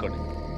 తీసుకోండి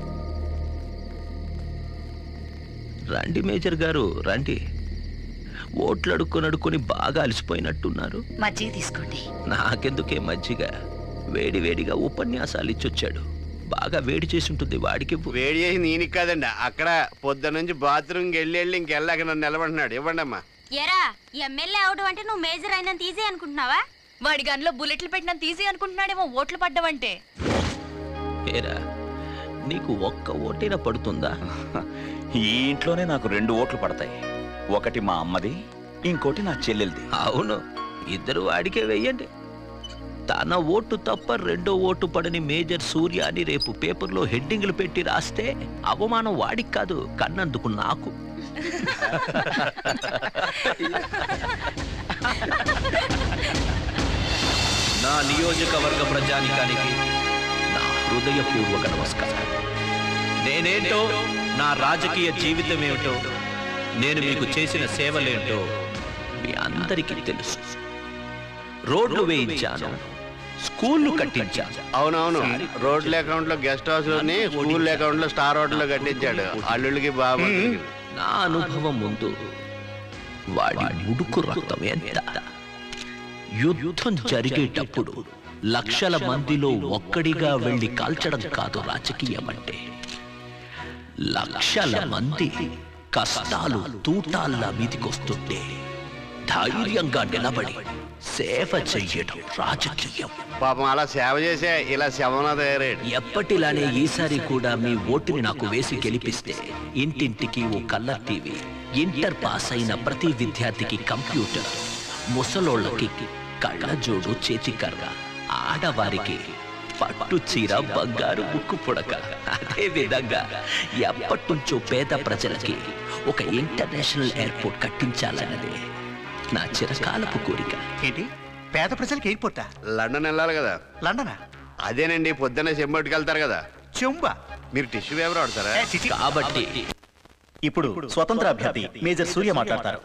రండి మేజర్ గారు రండి ఓట్లు అడుక్కొని అడుక్కొని బాగా అలసిపోయినట్టున్నారు మజ్జిగ తీసుకోండి నాకెందుకే మజ్జిగ వేడి వేడిగా ఉపన్యాసాలు ఇచ్చొచ్చాడు బాగా వేడి చేసి ఉంటుంది వాడికి ఇవ్వు. వేడి చేసి నేనికి కాదండి అక్కడ పొద్దు నుంచి బాత్రూమ్కి వెళ్ళి వెళ్ళి ఇంకెళ్ళాక నన్ను నిలబడినాడు ఇవ్వండి అమ్మా ఎరా ఎమ్మెల్యే అవడం అంటే నువ్వు మేజర్ అయినంత ఈజీ అనుకుంటున్నావా వాడి గన్లో బుల్లెట్లు పెట్టినంత ఈజీ అనుకుంటున్నాడేమో ఓట్లు పడ్డవంటే ఏరా నీకు ఒక్క ఓటైనా పడుతుందా ఈ ఇంట్లోనే నాకు రెండు ఓట్లు పడతాయి ఒకటి మా అమ్మది ఇంకోటి నా చెల్లెలది అవును ఇద్దరు వాడికే వెయ్యండి తన ఓటు తప్ప రెండో ఓటు పడని మేజర్ సూర్య అని రేపు పేపర్లో హెడ్డింగ్లు పెట్టి రాస్తే అవమానం వాడికి కాదు కన్నందుకు నాకు నా నియోజకవర్గ ప్రజానికానికి నా హృదయపూర్వక నమస్కారం నేనేంటో నా రాజకీయ జీవితం ఏమిటో నేను మీకు చేసిన సేవలేంటో మీ అందరికీ తెలుసు రోడ్లు వేయించాను స్కూళ్ళు కట్టించాను అవునవును రోడ్ల అకౌంట్ లో గెస్ట్ హౌస్ లోని స్కూల్ అకౌంట్ లో స్టార్ హోటల్ లో కట్టించాడు అల్లుడికి బాబు నా అనుభవం ముందు వాడి ముడుకు రక్తం ఎంత యుద్ధం జరిగేటప్పుడు లక్షల మందిలో ఒక్కడిగా వెళ్ళి కాల్చడం కాదు రాజకీయం అంటే లక్షల మంది కష్టాలు తూటాల్లా మీదికొస్తుంటే ధైర్యంగా నిలబడి సేవ చెయ్యడం రాజకీయం పాపం అలా సేవ చేసే ఇలా శవన తయారయ్యాడు ఎప్పటిలానే ఈసారి కూడా మీ ఓటుని నాకు వేసి గెలిపిస్తే ఇంటింటికి ఓ కలర్ టీవీ ఇంటర్ పాస్ అయిన ప్రతి విద్యార్థికి కంప్యూటర్ ముసలోళ్ళకి కళ్ళజోడు చేతికర్ర ఆడవారికి పట్టు చీర బంగారు ముక్కు పుడక అదే విధంగా ఎప్పటి నుంచో పేద ప్రజలకి ఒక ఇంటర్నేషనల్ ఎయిర్పోర్ట్ కట్టించాలన్నదే నా చిరకాలపు కోరిక ఏంటి పేద ప్రజలకు ఎయిర్పోర్టా లండన్ వెళ్ళాలి కదా లండనా అదేనండి పొద్దున్నే చెంబట్టుకు వెళ్తారు కదా చెంబా మీరు టిష్యూ పేపర్ వాడతారా ఏ, చిచి. కాబట్టి ఇప్పుడు స్వతంత్ర అభ్యర్థి మేజర్ సూర్య మాట్లాడతారు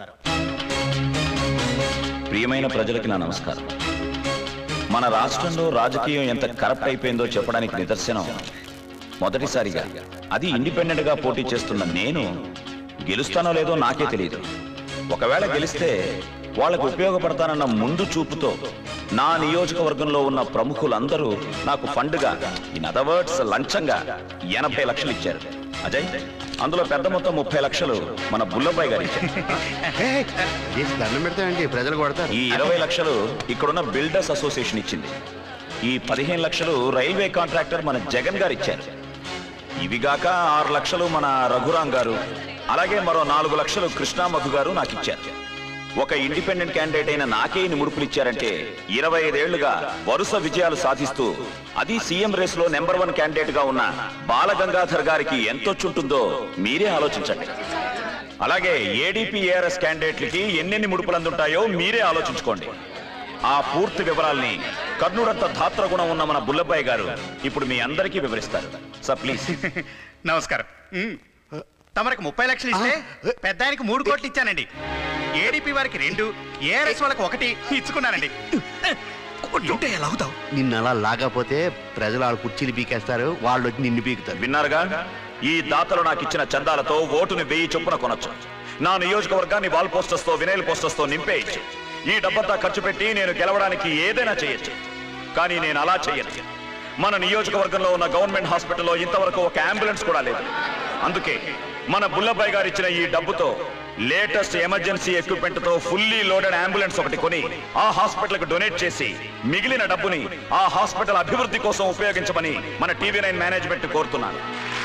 ప్రియమైన ప్రజలకి నా నమస్కారం మన రాష్ట్రంలో రాజకీయం ఎంత కరప్ట్ అయిపోయిందో చెప్పడానికి నిదర్శనం మొదటిసారిగా అది ఇండిపెండెంట్ గా పోటీ చేస్తున్న నేను గెలుస్తానో లేదో నాకే తెలియదు ఒకవేళ గెలిస్తే వాళ్ళకు ఉపయోగపడతానన్న ముందు చూపుతో నా నియోజకవర్గంలో ఉన్న ప్రముఖులందరూ నాకు ఫండ్గా ఇన్ అదర్ వర్డ్స్ లంచంగా ఎనభై లక్షలు ఇచ్చారు అజయ్ అందులో పెద్ద మొత్తం ముప్పై లక్షలు మన బుల్లబాయ్ గారు ఇచ్చారు ఏయ్, చేసి దండం పెడతామండి ప్రజలు కొడతారు ఈ ఇరవై లక్షలు ఇక్కడున్న బిల్డర్స్ అసోసియేషన్ ఇచ్చింది ఈ పదిహేను లక్షలు రైల్వే కాంట్రాక్టర్ మన జగన్ గారు ఇచ్చారు ఇవిగాక ఆరు లక్షలు మన రఘురాం గారు అలాగే మరో నాలుగు లక్షలు కృష్ణా మధు గారు నాకు ఇచ్చారు ఒక ఇండిపెండెంట్ క్యాండిడేట్ అయిన నాకే ఇన్ని ముడుపులు ఇచ్చారంటే ఇరవై ఐదేళ్లుగా వరుస విజయాలు సాధిస్తూ అది సీఎం రేస్ లో నెంబర్ వన్ క్యాండిడేట్ గా ఉన్న బాలగంగాధర్ గారికి ఎంతొచ్చుంటుందో మీరే ఆలోచించండి అలాగే ఏడీపీ ఏఆర్ఎస్ క్యాండిడేట్లకి ఎన్నెన్ని ముడుపులు అందుంటాయో మీరే ఆలోచించుకోండి ఆ పూర్తి వివరాల్ని కర్ణుడంత ధాత్రగుణం ఉన్న మన బుల్లబ్బాయి గారు ఇప్పుడు మీ అందరికీ వివరిస్తారు సార్ ప్లీజ్ నమస్కారం ఉమ్. తమరికి ముప్పై లక్షలు ఇస్తే పెద్ద ఆయనకి మూడు కోట్లు ఇచ్చానండి ఏడీపీ వారికి రెండు ఏఆర్ఎస్ వాళ్ళకి ఒకటి ఇచ్చుకున్నానండి కొట్టుంటే ఎలా అవుతావు నిన్ను అలా లాగపోతే ప్రజలు వాళ్ళ కుర్చీలు పీకేస్తారు వాళ్ళు వచ్చి నిన్ను పీకుతారు విన్నారుగా ఈ దాతలు నాకు ఇచ్చిన చందాలతో ఓటుని వెయ్యి చొప్పున కొనొచ్చు నా నియోజకవర్గాన్ని వాల్ పోస్టర్స్ తో వినైల్ పోస్టర్స్ తో నింపేయచ్చు ఈ డబ్బంతా ఖర్చు పెట్టి నేను గెలవడానికి ఏదైనా చేయొచ్చు కానీ నేను అలా చేయను మన నియోజకవర్గంలో ఉన్న గవర్నమెంట్ హాస్పిటల్లో ఇంతవరకు ఒక అంబులెన్స్ కూడా లేదు అందుకే మన బుల్లబాయ్ గారు ఇచ్చిన ఈ డబ్బుతో లేటెస్ట్ ఎమర్జెన్సీ ఎక్విప్మెంట్ తో ఫుల్లీ లోడెడ్ అంబులెన్స్ ఒకటి కొని ఆ హాస్పిటల్ కు డొనేట్ చేసి మిగిలిన డబ్బుని ఆ హాస్పిటల్ అభివృద్ధి కోసం ఉపయోగించమని మన టీవీ నైన్ మేనేజ్మెంట్ కోరుతున్నాను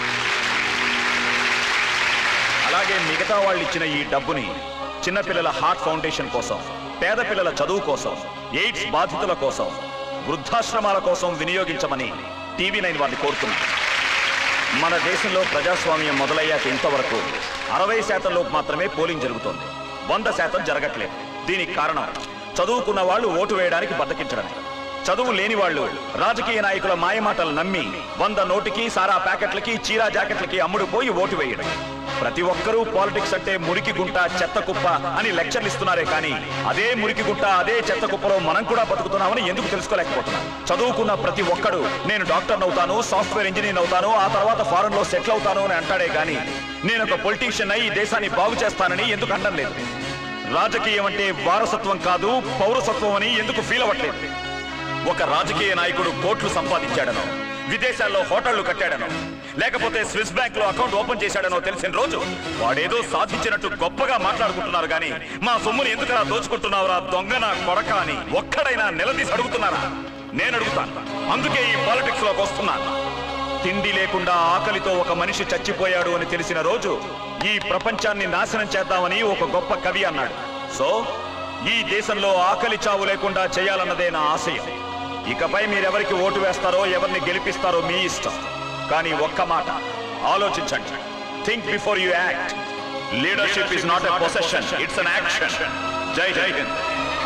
అలాగే మిగతా వాళ్ళు ఇచ్చిన ఈ డబ్బుని చిన్నపిల్లల హార్ట్ ఫౌండేషన్ కోసం పేద పిల్లల చదువు కోసం ఎయిడ్స్ బాధితుల కోసం వృద్ధాశ్రమాల కోసం వినియోగించమని టీవీ నైన్ వారిని కోరుతున్నాను మన దేశంలో ప్రజాస్వామ్యం మొదలయ్యాక ఇంతవరకు అరవై శాతం లోపు మాత్రమే పోలింగ్ జరుగుతోంది వంద శాతం జరగట్లేదు దీనికి కారణం చదువుకున్న వాళ్ళు ఓటు వేయడానికి బద్దకించడమే చదువు లేని వాళ్ళు రాజకీయ నాయకుల మాయమాటలు నమ్మి వంద నోటికి సారా ప్యాకెట్లకి చీరా జాకెట్లకి అమ్ముడు పోయి ఓటు వేయడం ప్రతి ఒక్కరూ పాలిటిక్స్ అంటే మురికి గుంట చెత్త కుప్ప అని లెక్చర్లు ఇస్తున్నారే కానీ అదే మురికి గుంట అదే చెత్త కుప్పలో మనం కూడా బతుకుతున్నామని ఎందుకు తెలుసుకోలేకపోతున్నాం చదువుకున్న ప్రతి ఒక్కడు నేను డాక్టర్ అవుతాను సాఫ్ట్వేర్ ఇంజనీర్ అవుతాను ఆ తర్వాత ఫారెన్ లో సెటిల్ అవుతాను అని అంటాడే కానీ నేను ఒక పొలిటీషియన్ అయి ఈ దేశాన్ని బాగు చేస్తానని ఎందుకు అనడం లేదు రాజకీయం అంటే వారసత్వం కాదు పౌరసత్వం అని ఎందుకు ఫీల్ అవ్వట్లేదు ఒక రాజకీయ నాయకుడు కోట్లు సంపాదించాడనో విదేశాల్లో హోటళ్లు కట్టాడనో లేకపోతే స్విస్ బ్యాంక్ లో అకౌంట్ ఓపెన్ చేశాడనో తెలిసిన రోజు వాడేదో సాధించినట్టు గొప్పగా మాట్లాడుకుంటున్నారు కానీ మా సొమ్ముని ఎందుకలా దోచుకుంటున్నావురా దొంగన కొడక అని ఒక్కడైనా నిలదీసి అడుగుతున్నారా నేను అడుగుతాను అందుకే ఈ పాలిటిక్స్ లోకి వస్తున్నాను తిండి లేకుండా ఆకలితో ఒక మనిషి చచ్చిపోయాడు అని తెలిసిన రోజు ఈ ప్రపంచాన్ని నాశనం చేద్దామని ఒక గొప్ప కవి అన్నాడు సో ఈ దేశంలో ఆకలి చావు లేకుండా చేయాలన్నదే నా ఆశయం ఇకపై మీరెవరికి ఓటు వేస్తారో ఎవరిని గెలిపిస్తారో మీ ఇష్టం కానీ ఒక్క మాట ఆలోచించండి think before you act leadership is not a possession it's an action జై జై హింద్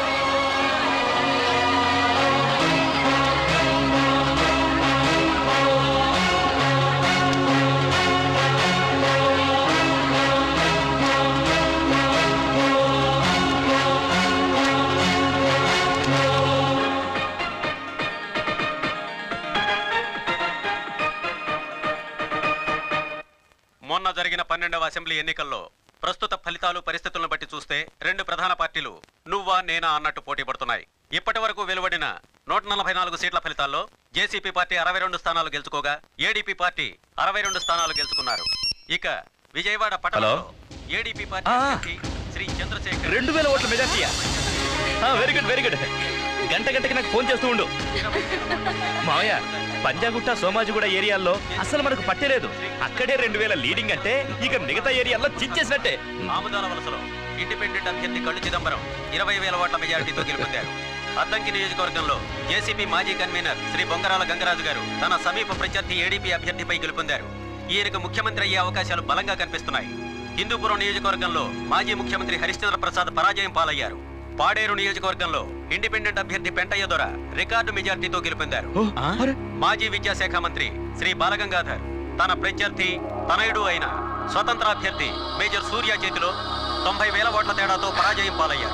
మొన్న జరిగిన పన్నెండవ అసెంబ్లీ ఎన్నికల్లో ప్రస్తుత ఫలితాలు పరిస్థితులను బట్టి చూస్తే రెండు ప్రధాన పార్టీలు నువ్వా నేనా అన్నట్టు పోటీ పడుతున్నాయి ఇప్పటి వరకు వెలువడిన నూట నలభై నాలుగు సీట్ల ఫలితాల్లో జేసీపీ పార్టీ అరవై రెండు స్థానాలు గెలుచుకోగా ఏడీపీ పార్టీ అరవై రెండు స్థానాలు గెలుచుకున్నారు ఇక విజయవాడ పట్టణంలో ఏడీపీ పార్టీ ఆ. అభ్యర్థి శ్రీ చంద్రశేఖర్ రెండు వేల ఓట్ల మెజార్టీయా వెరీ గుడ్ వెరీ గుడ్ గంట గంటకి నాకు ఫోన్ చేస్తూ ఉండు మావయ్య పంజాగుట్ట సోమాజిగూడ ఏరియాల్లో అసలు మనకు పట్టలేదు అక్కడే రెండు వేల లీడింగ్ అంటే ఇక మిగతా ఏరియాల్లో చించేసినట్టే ఆముదాల వలసలో ఇండిపెండెంట్ అభ్యర్థి కళ్ళు చిదంబరం ఇరవై వేల ఓట్ల మెజారిటీతో గెలుపొందారు అద్దంకి నియోజకవర్గంలో జేసీపీ మాజీ కన్వీనర్ శ్రీ బొంగరాల గంగరాజు గారు తన సమీప ప్రత్యర్థి ఏడీపీ అభ్యర్థిపై గెలుపొందారు ఈయనకు ముఖ్యమంత్రి అయ్యే అవకాశాలు బలంగా కనిపిస్తున్నాయి హిందూపురం నియోజకవర్గంలో మాజీ ముఖ్యమంత్రి హరిశ్చంద్ర ప్రసాద్ పరాజయం పాలయ్యారు పాడేరు నియోజకవర్గంలో ఇండిపెండెంట్ అభ్యర్థి పెంటయ్య దొర రికార్డు మెజార్టీతో గెలుపొందారు మాజీ విద్యాశాఖ మంత్రి శ్రీ బాలగంగాధర్ తన ప్రత్యర్థి తనయుడు అయిన స్వతంత్ర అభ్యర్థి మేజర్ సూర్య చేతిలో తొంభై వేల ఓట్ల తేడాతో పరాజయం పాలయ్యారు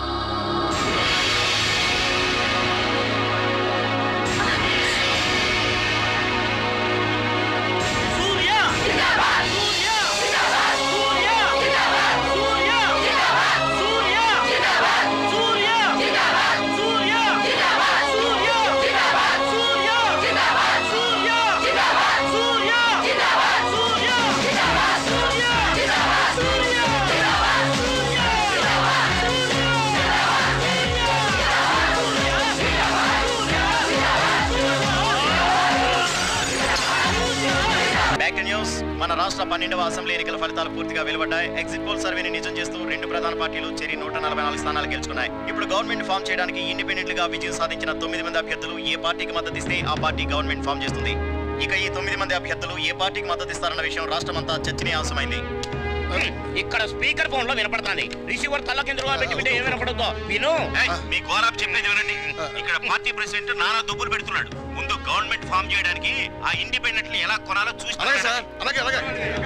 బ్యాక్ న్యూస్ మన రాష్ట్ర పన్నెండవ అసెంబ్లీ ఎన్నికల ఫలితాలు పూర్తిగా వెలువడ్డాయి ఎగ్జిట్ పోల్ సర్వేని నిజం చేస్తూ రెండు ప్రధాన పార్టీలు చెరి నూట నలభై నాలుగు స్థానాలు గెలుచుకున్నాయి ఇప్పుడు గవర్నమెంట్ ఫామ్ చేయడానికి ఇండిపెండెంట్ గా విజయం సాధించిన తొమ్మిది మంది అభ్యర్థులు ఏ పార్టీకి మద్దతు ఇస్తే ఆ పార్టీ గవర్నమెంట్ ఫామ్ చేస్తుంది ఇక ఈ తొమ్మిది మంది అభ్యర్థులు ఏ పార్టీకి మద్దతు ఇస్తారన్న విషయం రాష్ట్రమంతా చర్చనీయాంశమైంది ఇక్కడ స్పీకర్ ఫోన్ లో వినపడుతుంది రిసీవర్ తల్ల కిందగా పెట్టి వింటే ఏం వినపడుతుందో విను మీ గోరాబ్ చెప్పేది వినండి ఇక్కడ పార్టీ ప్రెసిడెంట్ నానా దుబ్బులు పెడుతున్నాడు ముందు గవర్నమెంట్ ఫామ్ చేయడానికి ఆ ఇండిపెండెంట్ ని ఎలా కొనాలో చూసి అలాగే అలాగే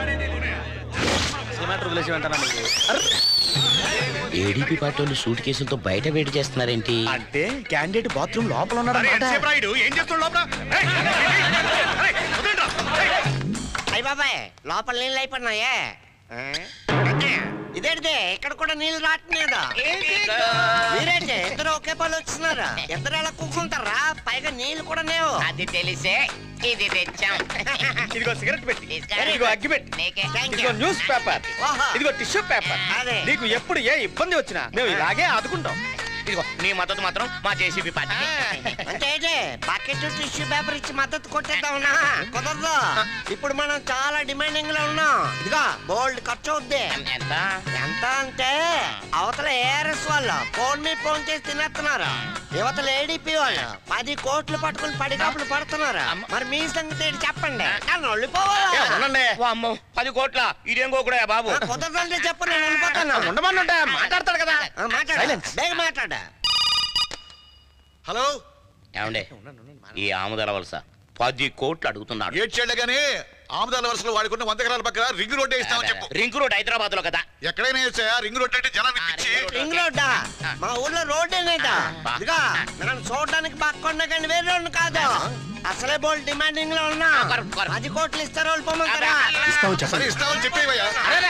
ఏడీపీ పార్టీ వాళ్ళు సూట్ కేసులతో బయట వేడి చేస్తున్నారేంటి అంటే క్యాండిడేట్ బాత్రూమ్ లోపల ఉన్నాడు రాయుడు ఏం చేస్తున్నాడు లోపల ఏయ్, ఏయ్, వదలండ్రా. ఏయ్. అయ్య బాబాయ్ లోపల నీళ్ళు అయిపోయినాయే ఆ? ఇదేంటిది ఇక్కడ కూడా నీళ్ళు రావట్లేదు మీరేంటి ఇద్దరు ఒకే పని వచ్చినారా ఇద్దరు ఎలా కూర్చుంటారా పైగా నీళ్ళు కూడా లేవు అది తెలిసే ఇది తెచ్చాం ఇదిగో సిగరెట్ పెట్టి తీసుకో. ఇదిగో అగ్గి పెట్టి నీకే. Thank ఇదిగో you. న్యూస్ పేపర్ ఓహో. ఇదిగో టిష్యూ పేపర్ అదే. నీకు ఎప్పుడు ఏ ఇబ్బంది వచ్చినా మేము ఇలాగే ఆదుకుంటాం ఇదిగో నీ మద్దతు మాత్రం మా జేసీబీ పార్టీ అంటే ఏంటి బకెట్ టిష్యూ పేపర్ ఇచ్చి మద్దతు కొట్టేద్దామన్నా కుదరదు ఇప్పుడు మనం చాలా డిమాండింగ్ లో ఉన్నాం ఇదిగో బోల్డ్ ఖర్చు అవుద్ది ఎంత ఎంత అంటే అవతల ఏఆర్ఎస్ వాళ్ళు ఫోన్ మీద ఫోన్ చేసి తినేస్తున్నారు యువతల ఏడీపీ వాళ్ళు పది కోట్లు పట్టుకుని పడిగాపులు పడుతున్నారు మరి మీ సంగతి ఏంటి చెప్పండి నన్ను వెళ్ళిపోవాలా ఉండండి అమ్మో పది కోట్ల ఇదేం కూడా బాబు కుదరదంటే చెప్పు నేను వెళ్ళిపోతాను ఉండమన్నుంటే మాట్లాడతాడు కదా ఆ, మాట్లాడు బేగ మాట్లాడ హలో ఏమండే ఈ ఆముదల వలస పది కోట్లు అడుగుతున్నాడు ఏడ్చేళ్లే గానీ ఆముదాల వరుసలో వాడుకున్న వంద ఎకరాల పక్కన రింగ్ రోడ్ వేస్తామని చెప్పు రింగ్ రోడ్ హైదరాబాద్ లో కదా ఎక్కడైనా వేసాయా రింగ్ రోడ్ అంటే జనాన్ని పిచ్చి రింగ్ రోడ్డా మా ఊర్లో రోడ్డేనేట ఇదిగా మనం చూడడానికి పక్కన కానీ వేరే రోడ్డు కాదు అసలే బోల్ డిమాండింగ్ లో ఉన్నా పది కోట్లు ఇస్తారు వాళ్ళు పొమ్మంటారా సరే ఇస్తామని చెప్పేవయ్యా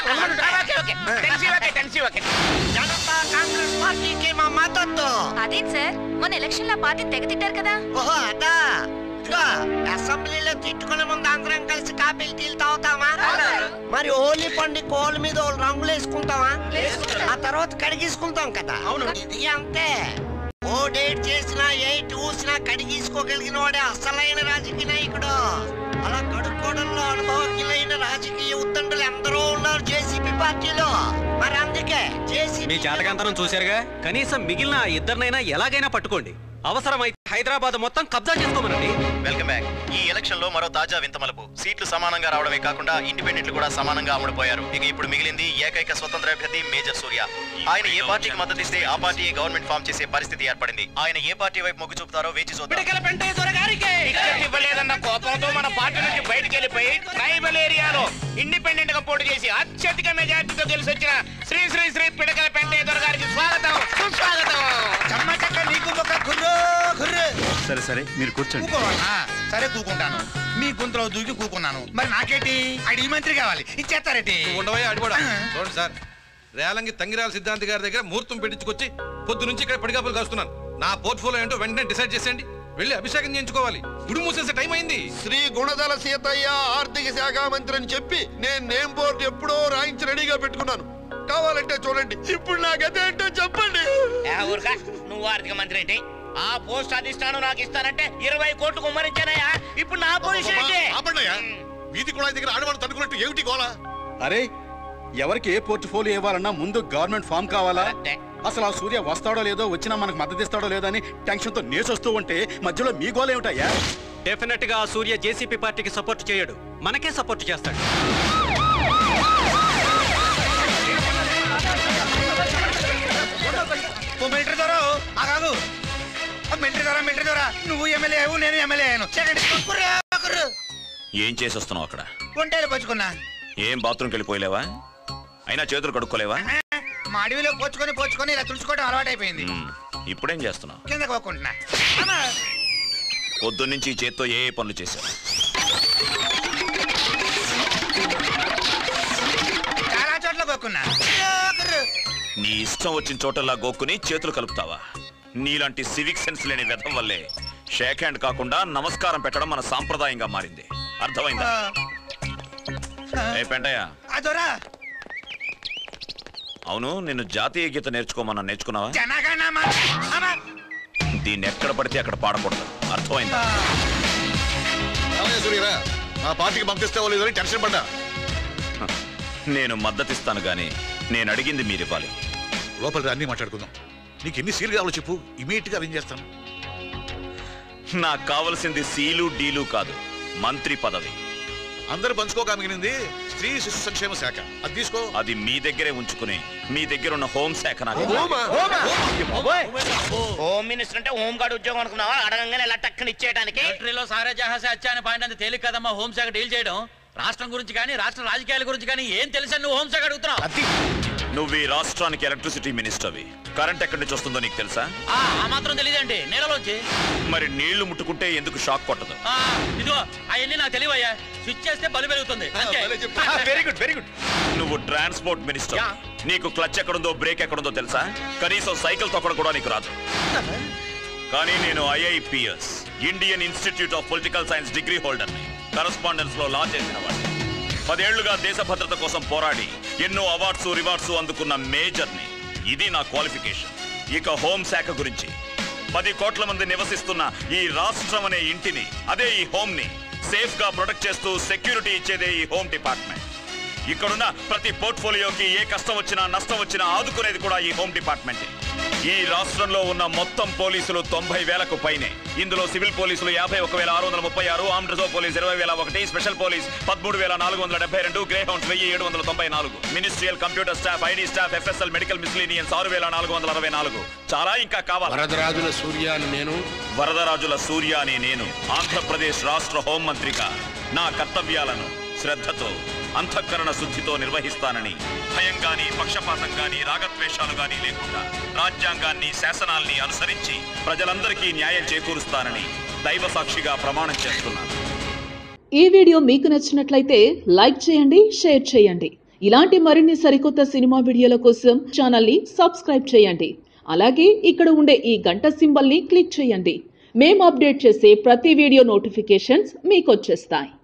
జనతా కాంగ్రెస్ పార్టీకి మా మద్దతు అదేం సార్ మొన్న ఎలక్షన్ లో పార్టీ తెగ తిట్టారు కదా ఓహో అదా ఇదిగో అసెంబ్లీలో తిట్టుకునే ముందు అందరం కలిసి కాపీలు టీలు తాగుతామా మరి హోలీ పండుగ కోళ్ళ మీద ఓ రంగులు వేసుకుంటామా ఆ తర్వాత కడిగేసుకుంటాం కదా అవును ఇది అంతే ఓ డేట్ చేసినా ఎయిట్ ఊసినా కడిగేసుకోగలిగిన వాడే అసలైన రాజకీయ నాయకుడు అలా కడుక్కోవడంలో అనుభవజ్ఞులైన రాజకీయ ఉద్దండులు ఎందరో ఉన్నారు జేసీపీ పార్టీలో మరి అందుకే జేసీపీ మీ జాతకంతరం చూశారుగా కనీసం మిగిలిన ఆ ఇద్దరినైనా ఎలాగైనా పట్టుకోండి అవసరమైతే హైదరాబాద్ మొత్తం కబ్జా చేసుకోమనండి వెల్కమ్ బ్యాక్ ఈ ఎలక్షన్ లో మరో తాజా వింత మలుపు సీట్లు సమానంగా రావడమే కాకుండా ఇండిపెండెంట్లు కూడా సమానంగా అమ్ముడుపోయారు ఇక ఇప్పుడు మిగిలింది ఏకైక స్వతంత్ర అభ్యర్థి మేజర్ సూర్య ఆయన ఏ పార్టీకి మద్దతు ఇస్తే ఆ పార్టీ గవర్నమెంట్ ఫామ్ చేసే పరిస్థితి ఏర్పడింది ఆయన ఏ పార్టీ వైపు మొగ్గు చూపుతారో వేచి చూద్దాం టికెట్ ఇవ్వలేదన్న కోపంతో మన పార్టీ నుంచి బయటికి వెళ్ళిపోయి ట్రైబల్ ఏరియాలో ఇండిపెండెంట్ గా పోటీ చేసి అత్యధిక మెజార్టీతో గెలిచి వచ్చిన శ్రీ శ్రీ శ్రీ పిడకల పెంటేశ్వర గారికి స్వాగతం సుస్వాగతం నీకు ఒక గుర్రు గుర్రు సరే సరే మీరు కూర్చోండి కూకోవాలా సరే కూకుంటాను మీ గుంతలో దూకి కూకున్నాను మరి నాకేటి అడిగి మంత్రి కావాలి ఇచ్చేస్తారేటి ఉండవయ్యా అడిగోడా చూడండి సార్ రేలంగి తంగిరాల సిద్ధాంతి గారి దగ్గర ముహూర్తం పెట్టించుకొచ్చి పొద్దు నుంచి ఇక్కడ పడిగాపులు కాస్తున్నాను నా పోర్ట్ఫోలియో ఏంటో వెంటనే డిసైడ్ చేసేయండి వెళ్ళి అభిషేకం చేయించుకోవాలి గుడి మూసేసే టైం అయింది శ్రీ గుణదల సీతయ్య ఆర్థిక శాఖ మంత్రి అని చెప్పి నేను నేమ్ బోర్డు ఎప్పుడో రాయించి రెడీగా పెట్టుకున్నాను కావాలంటే చూడండి ఇప్పుడు నా గత ఏంటో చెప్పండి ఏ ఊరుకా నువ్వు ఆర్థిక మంత్రి ఏంటి ఆ పోస్ట్ అధిష్టానం నాకు ఇస్తానంటే ఇరవై కోట్లు కుమ్మరించానయ్యా ఇప్పుడు నా పొజిషన్ ఏంటి ఆపండియా వీధి కూడా దగ్గర ఆడవాళ్ళు తనుకున్నట్టు ఏమిటి గోలా అరే ఎవరికి ఏ పోర్ట్ఫోలియో ఇవ్వాలన్నా ముందు గవర్నమెంట్ ఫామ్ కావాలా అసలు ఆ సూర్య వస్తాడో లేదో వచ్చినా మనకు మద్దతు ఇస్తాడో లేదో అని టెన్షన్ తో నేసొస్తూ ఉంటే మధ్యలో మీ గోల్ ఏమిటయ్యా డెఫినెట్ గా ఆ సూర్య జేసీపీ పార్టీకి సపోర్ట్ చేయడు మనకే సపోర్ట్ చేస్తాడు ఓ మిలిటరీ దొరా ఆగాగు మిలిటరీ దొరా మిలిటరీ దొరా నువ్వు ఎమ్మెల్యే అయ్యావు నేను ఎమ్మెల్యే అయ్యాను సెకండ్ కుర్రా, కుర్రు. ఏం చేసి వస్తున్నావు అక్కడ ఒంటేలు పోచుకున్నా ఏం బాత్రూమ్కి వెళ్ళిపోయలేవా అయినా చేతులు కడుక్కోలేవా మా అడవిలో పోచుకొని పోచుకొని ఇలా తుడుచుకోవడం అలవాటైపోయింది మ్మ్. ఇప్పుడేం చేస్తున్నావు కిందకు పోకుంటున్నా అమ్మా. పొద్దున్నుంచి ఈ చేత్తో ఏ ఏ పనులు చేశావు చాలా చోట్ల పోకున్నా కుర్రు. నీ ఇష్టం వచ్చిన చోటల్లా గోక్కుని చేతులు కలుపుతావా నీలాంటి సివిక్ సెన్స్ లేని వ్యధం వల్లే షేక్ హ్యాండ్ కాకుండా నమస్కారం పెట్టడం మన సాంప్రదాయంగా మారింది అర్థమైందా ఏ పెంటయ్య ఆ దొరా అవును నిన్ను జాతీయ గీత నేర్చుకోమన్నా నేర్చుకున్నావా జనగణమన అమ్మా. దీన్ని ఎక్కడ పడితే అక్కడ పాడకూడదు అర్థమైందా రామయ్య సూర్యరా మా పార్టీకి పంపిస్తావో లేదో అని టెన్షన్ పడ్డా నేను మద్దతిస్తాను గాని నేను అడిగింది మీరు ఇవ్వాలి లోపల రా, అన్నీ మాట్లాడుకుందాం నీకు ఎన్ని సీలు కావాలో చెప్పు ఇమీడియట్ గా అరేంజ్ చేస్తాను నాకు కావలసింది సీలు డీలు కాదు మంత్రి పదవి అందరు పంచుకోక మిగిలింది స్త్రీ శిశు సంక్షేమ శాఖ అది తీసుకో అది మీ దగ్గరే ఉంచుకుని మీ దగ్గర ఉన్న హోం శాఖ నాకు హోమా? హోమ్ మినిస్టర్ అంటే హోమ్ గార్డ్ ఉద్యోగం అనుకున్నావా అడగంగానే ఎలా టక్కని ఇచ్చేయడానికి మిలిటరీలో సారా జహాసే అచ్చాని పాయింట్ అంత తేలిక కదమ్మా హోంశాఖ డీల్ చేయడం రాష్ట్రం గురించి కానీ రాష్ట్ర రాజకీయాల గురించి కానీ ఏం తెలుసా నువ్వు హోంశాఖ అడుగుతున్నావు నువ్వు ఈ రాష్ట్రానికి ఎలక్ట్రిసిటీ మినిస్టర్వి కరెంట్ ఎక్కడి నుంచి వస్తుందో నీకు తెలుసా ఆ ఆ మాత్రం తెలియదండి నేలలోంచి మరి నీళ్లు ముట్టుకుంటే ఎందుకు షాక్ కొట్టదు ఆ, ఇదిగో అవన్నీ నాకు తెలివయ్యా స్విచ్ చేస్తే బలు పెరుగుతుంది అంతే వెరీ గుడ్ వెరీ గుడ్ నువ్వు ట్రాన్స్పోర్ట్ మినిస్టర్ నీకు క్లచ్ ఎక్కడుందో బ్రేక్ ఎక్కడుందో తెలుసా కనీసం సైకిల్ తొక్కడం కూడా నీకు రాదు కానీ నేను IIPS Indian institute of political science degree holder correspondence లో లా చేసిన వాడిని పదేళ్లుగా దేశ భద్రత కోసం పోరాడి ఎన్నో అవార్డ్స్ రివార్డ్స్ అందుకున్న మేజర్ని ఇది నా క్వాలిఫికేషన్ ఇక హోం శాఖ గురించి పది కోట్ల మంది నివసిస్తున్న ఈ రాష్ట్రం అనే ఇంటిని అదే ఈ హోమ్ ని సేఫ్ గా ప్రొటెక్ట్ చేస్తూ సెక్యూరిటీ ఇచ్చేదే ఈ హోమ్ డిపార్ట్మెంట్ ఇక్కడున్న ప్రతి పోర్ట్ఫోలియోకి ఏ కష్టం వచ్చినా నష్టం వచ్చినా ఆదుకునేది కూడా ఈ హోమ్ డిపార్ట్మెంట్ ఈ రాష్ట్రంలో ఉన్న మొత్తం పోలీసులు తొంభై వేలకు పైనే ఇందులో సివిల్ పోలీసులు యాభై ఒక వేల ఆరు వందల ముప్పై ఆరు ఆర్మ్ రిజర్వ్ పోలీస్ ఇరవై వేల ఒకటి స్పెషల్ పోలీస్ పదమూడు వేల నాలుగు వందల డెబ్బై రెండు గ్రే హౌండ్స్ వెయ్యి ఏడు వందల తొంభై నాలుగు ministerial computer staff ID staff FSL medical miscellaneous ఆరు వేల నాలుగు వందల అరవై నాలుగు చాలా ఇంకా కావాలి వరదరాజుల సూర్య అని నేను వరదరాజుల సూర్య అనే నేను ఆంధ్రప్రదేశ్ రాష్ట్ర హోంమంత్రిగా నా కర్తవ్యాలను శ్రద్ధతో అంతఃకరణ శుద్ధితో నిర్వహిస్తానని భయం గాని పక్షపాతం గాని రాగద్వేషాలు గాని లేకుండా రాజ్యాంగాన్ని శాసనాల్ని అనుసరించి ప్రజలందరికీ న్యాయం చేకూరుస్తానని దైవ సాక్షిగా ప్రమాణం చేస్తున్నాను ఈ వీడియో మీకు నచ్చినట్లయితే లైక్ చేయండి షేర్ చేయండి ఇలాంటి మరిన్ని సరికొత్త సినిమా వీడియోల కోసం ఛానల్ని సబ్స్క్రైబ్ చేయండి అలాగే ఇక్కడ ఉండే ఈ గంట సింబల్ని క్లిక్ చేయండి మేము అప్డేట్ చేసే ప్రతి వీడియో నోటిఫికేషన్స్ మీకు వచ్చేస్తాయి